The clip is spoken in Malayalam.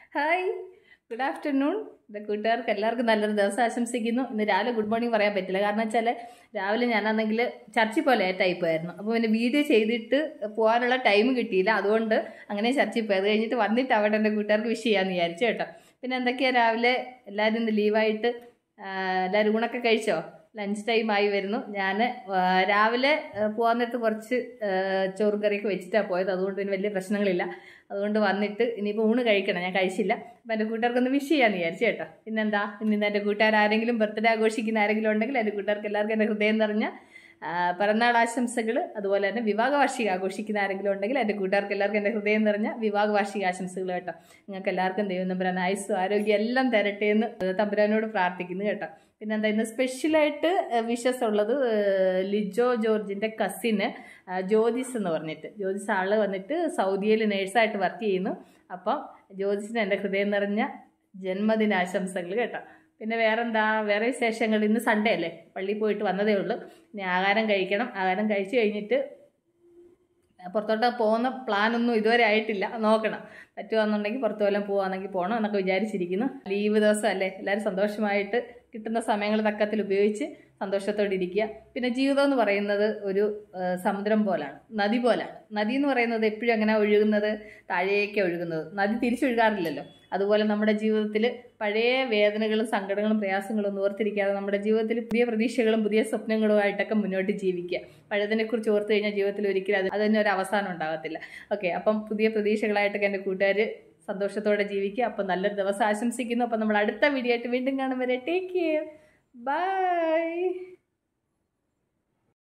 ഹായ് ഗുഡ് ആഫ്റ്റർനൂൺ എൻ്റെ കൂട്ടുകാർക്ക് എല്ലാവർക്കും നല്ലൊരു ദിവസം ആശംസിക്കുന്നു ഇന്ന് രാവിലെ ഗുഡ് മോർണിംഗ് പറയാൻ പറ്റില്ല കാരണം വെച്ചാൽ രാവിലെ ഞാനാണെങ്കിൽ ചർച്ചിൽ പോലെ ലേറ്റായി പോയായിരുന്നു അപ്പോൾ പിന്നെ വീഡിയോ ചെയ്തിട്ട് പോകാനുള്ള ടൈം കിട്ടിയില്ല അതുകൊണ്ട് അങ്ങനെ ചർച്ചിൽ പോയി അത് കഴിഞ്ഞിട്ട് വന്നിട്ട് അവിടെ എൻ്റെ കൂട്ടുകാർക്ക് വിഷ് ചെയ്യാമെന്ന് വിചാരിച്ചു കേട്ടോ പിന്നെ എന്തൊക്കെയാണ് രാവിലെ എല്ലാവരും ഇന്ന് ലീവായിട്ട് എല്ലാവരും ഊണൊക്കെ കഴിച്ചോ ലഞ്ച് ടൈം ആയി വരുന്നു ഞാൻ രാവിലെ ആ, പോകാൻ നേരത്ത് കുറച്ച് ആ, ചോറും കറിയൊക്കെ വെച്ചിട്ടാണ് പോയത് അതുകൊണ്ട് പിന്നെ വലിയ പ്രശ്നങ്ങളില്ല അതുകൊണ്ട് വന്നിട്ട് ഇനിയിപ്പോൾ ഊണ് കഴിക്കണം ഞാൻ കഴിച്ചില്ല അപ്പം എൻ്റെ കൂട്ടുകാർക്കൊന്ന് വിഷ് ചെയ്യാമെന്ന് വിചാരിച്ചു കേട്ടോ പിന്നെന്താ ഇന്ന് എൻ്റെ കൂട്ടുകാർ ആരെങ്കിലും ബർത്ത്ഡേ ആഘോഷിക്കുന്ന ആരെങ്കിലും ഉണ്ടെങ്കിൽ എൻ്റെ കൂട്ടുകാർക്ക് എല്ലാവർക്കും എൻ്റെ ഹൃദയം നിറഞ്ഞ ആ, പിറന്നാൾ ആശംസകൾ അതുപോലെ തന്നെ വിവാഹ വാർഷിക ആഘോഷിക്കുന്ന ആരെങ്കിലും ഉണ്ടെങ്കിൽ എൻ്റെ കൂട്ടുകാർക്ക് എല്ലാവർക്കും എൻ്റെ ഹൃദയം നിറഞ്ഞ വിവാഹ വാർഷിക ആശംസകൾ കേട്ടോ നിങ്ങൾക്ക് എല്ലാവർക്കും ദൈവം തമ്പുരാൻ ആയുസ്സും ആരോഗ്യം എല്ലാം തരട്ടെ എന്ന് തമ്പുരാനോട് പ്രാർത്ഥിക്കുന്നു കേട്ടോ പിന്നെ എന്താ ഇന്ന് സ്പെഷ്യലായിട്ട് വിഷസ് ഉള്ളത് ഏഹ്, ലിജോ ജോർജിൻ്റെ കസിന് ജ്യോതിസ് എന്ന് പറഞ്ഞിട്ട് ജ്യോതിസ് ആള് വന്നിട്ട് സൗദിയിൽ നേഴ്സായിട്ട് വർക്ക് ചെയ്യുന്നു അപ്പം ജ്യോതിസിന് എൻ്റെ ഹൃദയം നിറഞ്ഞ ജന്മദിനാശംസകൾ കേട്ടോ പിന്നെ വേറെന്താ വേറെ വിശേഷങ്ങൾ ഇന്ന് സൺഡേ അല്ലേ പള്ളിയിൽ പോയിട്ട് വന്നതേ ഉള്ളൂ ഇനി ആഹാരം കഴിക്കണം ആഹാരം കഴിച്ചു കഴിഞ്ഞിട്ട് പുറത്തോട്ട് പോകുന്ന പ്ലാനൊന്നും ഇതുവരെ ആയിട്ടില്ല നോക്കണം പറ്റുവാന്നുണ്ടെങ്കിൽ പുറത്തു വല്ലതും പോവാണെങ്കിൽ പോകണം എന്നൊക്കെ വിചാരിച്ചിരിക്കുന്നു ലീവ് ദിവസം അല്ലേ എല്ലാവരും സന്തോഷമായിട്ട് കിട്ടുന്ന സമയങ്ങൾ തക്കത്തിൽ ഉപയോഗിച്ച് സന്തോഷത്തോടെ ഇരിക്കുക പിന്നെ ജീവിതം എന്ന് പറയുന്നത് ഒരു ആ, സമുദ്രം പോലാണ് നദി പോലാണ് നദി എന്ന് പറയുന്നത് എപ്പോഴും അങ്ങനെ ഒഴുകുന്നത് താഴേക്ക് ഒഴുകുന്നത് നദി തിരിച്ചൊഴുകാറില്ലല്ലോ അതുപോലെ നമ്മുടെ ജീവിതത്തിൽ പഴയ വേദനകളും സങ്കടങ്ങളും പ്രയാസങ്ങളും ഒന്നും ഓർത്തിരിക്കാതെ നമ്മുടെ ജീവിതത്തിൽ പുതിയ പ്രതീക്ഷകളും പുതിയ സ്വപ്നങ്ങളുമായിട്ടൊക്കെ മുന്നോട്ട് ജീവിക്കുക പഴയതിനെക്കുറിച്ച് ഓർത്ത് കഴിഞ്ഞാൽ ജീവിതത്തിൽ ഒരിക്കലും അത് അതിന് ഒരു അവസാനം ഉണ്ടാകത്തില്ല ഓക്കെ അപ്പം പുതിയ പ്രതീക്ഷകളായിട്ടൊക്കെ എൻ്റെ കൂട്ടുകാർ സന്തോഷത്തോടെ ജീവിക്കുക അപ്പം നല്ലൊരു ദിവസം ആശംസിക്കുന്നു അപ്പം നമ്മൾ അടുത്ത വീഡിയോ ആയിട്ട് വീണ്ടും കാണും വരെ ടേക്ക് കെയർ ബൈ